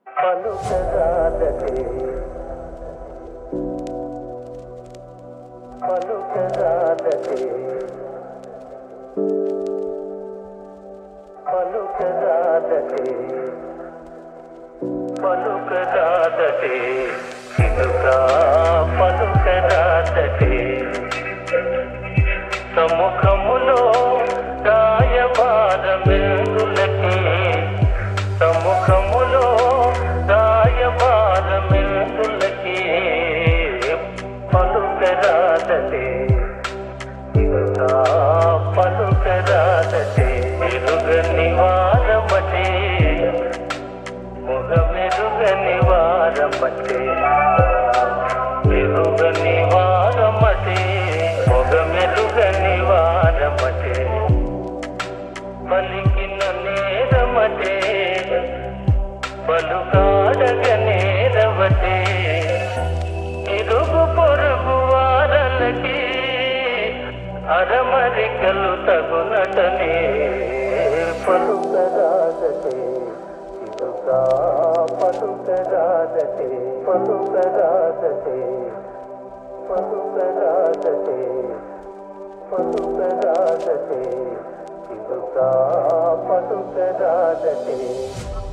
పలుకరాదటే పలుకరాదటే పలుకరాదటే పలుకరాదటే చిలుకా పలుకరాదటే సముఖములో రాయబారమెల్దులకి సముఖములో రాయబారమెల్దులకి పలుకరాదటే ఇంకా పలుకరాదటే ఎరుగని వారమటే ముఖమెరుగని వారమటే ఎరుగని వారమటే మొగమెరుగని వారమటే పలికిన నేరమటే పలుకాడగ నేరవటే ఇరుగు పొరుగు వారలకి అరమరికలు తగునటనే పలుకరాదటే ఇదుగా పలుకరాదటే పలుకరాదటే పలుకరాదటే పలుకరాదటే ఇదుగా పలుకరాదటే